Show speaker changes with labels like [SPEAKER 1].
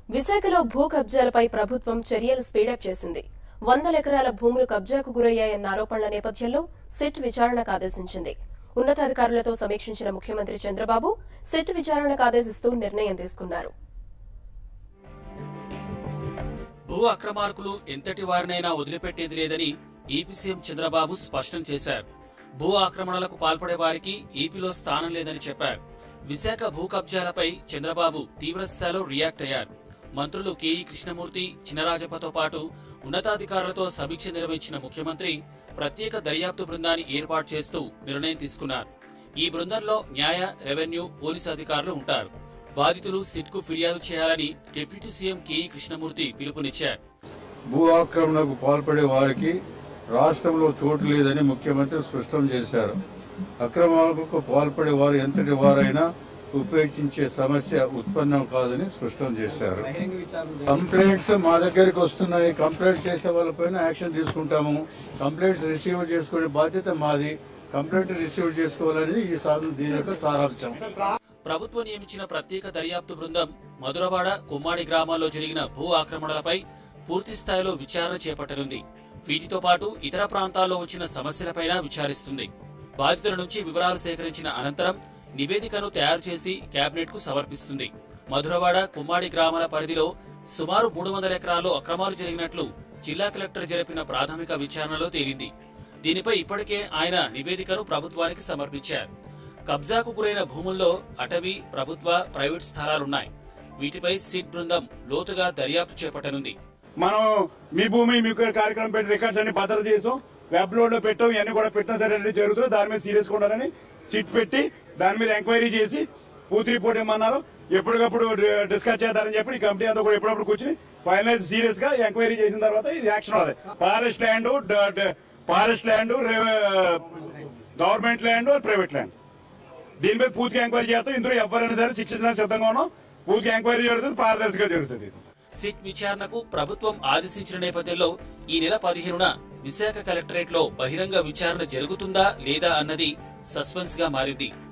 [SPEAKER 1] విశాఖలో భూ కబ్జాలపై ప్రభుత్వం చర్యలు స్పీడప్ చేసింది వందల ఎకరాల భూములు కబ్జాకు గురయ్యాయన్న ఆరోపణల నేపథ్యంలో సిట్ విచారణకు ఆదేశించింది ఉన్నతాధికారులతో సమీక్షించిన ముఖ్యమంత్రి చంద్రబాబు సిట్ విచారణకు ఆదేశిస్తూ నిర్ణయం తీసుకున్నారు
[SPEAKER 2] భూ అక్రమార్కులు ఎంతటి వారినైనా వదిలిపెట్టేది లేదని ఈపీ సీఎం చంద్రబాబు స్పష్టం చేశారు భూ ఆక్రమణలకు పాల్పడే వారికి ఈపీలో స్థానం లేదని చెప్పారు విశాఖ భూ కబ్జాలపై చంద్రబాబు తీవ్ర స్థాయిలో రియాక్ట్ అయ్యారు మంత్రులు కేఈ కృష్ణమూర్తి చినరాజప్పతో పాటు ఉన్నతాధికారులతో సమీక్ష నిర్వహించిన ముఖ్యమంత్రి ప్రత్యేక దర్యాప్తు బృందాన్ని ఏర్పాటు చేస్తూ నిర్ణయం తీసుకున్నారు ఈ బృందంలో న్యాయ రెవెన్యూ పోలీసు అధికారులు ఉంటారు బాధితులు సిట్కు ఫిర్యాదు చేయాలని డిప్యూటీ సీఎం కేఈ కృష్ణమూర్తి పిలుపునిచ్చారు
[SPEAKER 3] భూ ఆక్రమణకు పాల్పడే వారికి రాష్ట్రంలో చోటు లేదని ముఖ్యమంత్రి స్పష్టం చేశారు అక్రమాలకు పాల్పడే వారు ఎంతటి వారైనా ఉపేక్షించే సమస్య ఉత్పన్నం కాదని స్పష్టం చేశారు కంప్లైంట్స్ మా దగ్గరికి వస్తున్నాయి కంప్లైంట్ చేసే వాళ్ళపైన యాక్షన్ తీసుకుంటాము కంప్లైంట్స్ రిసీవ్ చేసుకునే బాధ్యత మాది కంప్లైంట్ రిసీవ్ చేసుకోవాలనేది ఈ సాధన దీని యొక్క సారాంశం
[SPEAKER 2] ప్రభుత్వం నియమించిన ప్రత్యేక దర్యాప్తు బృందం మధురవాడ కుమ్మాడి గ్రామాల్లో జరిగిన భూ ఆక్రమణలపై పూర్తి స్థాయిలో విచారణ చేపట్టనుంది వీటితో పాటు ఇతర ప్రాంతాల్లో వచ్చిన సమస్యలపైన విచారిస్తుంది బాధితుల నుంచి వివరాలు సేకరించిన అనంతరం నివేదికను తయారు చేసి కేబినెట్ కు సమర్పిస్తుంది మధురవాడ కుమ్మాడి గ్రామాల పరిధిలో సుమారు మూడు వందల ఎకరాల్లో అక్రమాలు జరిగినట్లు జిల్లా కలెక్టర్ జరిపిన ప్రాథమిక విచారణలో తేలింది దీనిపై ఇప్పటికే ఆయన నివేదికను ప్రభుత్వానికి సమర్పించారు కబ్జాకు గురైన భూముల్లో అటవీ ప్రభుత్వ ప్రైవేట్ స్థలాలున్నాయి వీటిపై సిట్ బృందం లోతుగా దర్యాప్తు చేపట్టనుంది
[SPEAKER 4] మనం మీ భూమి మీకు కార్యక్రమం పెట్టి రికార్డ్స్ అన్ని భద్రత చేసాం వెబ్ లోడ్ లో పెట్టాం ఇవన్నీ కూడా పెట్టినా సరే అన్ని జరుగుతుంది దాని మీద సీరియస్ ఉండాలని సిట్ పెట్టి దాని మీద ఎంక్వైరీ చేసి పూర్తి రిపోర్ట్ ఇమ్మన్నారు ఎప్పటికప్పుడు డిస్కస్ చేద్దారని చెప్పి ఈ కమిటీ అంతా కూడా ఎప్పుడప్పుడు కూర్చుని ఫైనలైజ్ సీరియస్ గా ఎంక్వైరీ చేసిన తర్వాత ఇది యాక్షన్ అవుతుంది forest land forest land government land private land దీని మీద పూర్తిగా ఎంక్వైరీ చేస్తాం ఇందులో ఎవరైనా సరే శిక్షించడానికి సిద్ధంగా ఉన్నాం పూర్తిగా ఎంక్వైరీ జరుగుతుంది పారదర్శకంగా జరుగుతుంది
[SPEAKER 2] సిట్ విచారణకు ప్రభుత్వం ఆదేశించిన నేపథ్యంలో ఈ నెల పదిహేనున విశాఖ కలెక్టరేట్ లో బహిరంగ విచారణ జరుగుతుందా లేదా అన్నది సస్పెన్స్ గా మారింది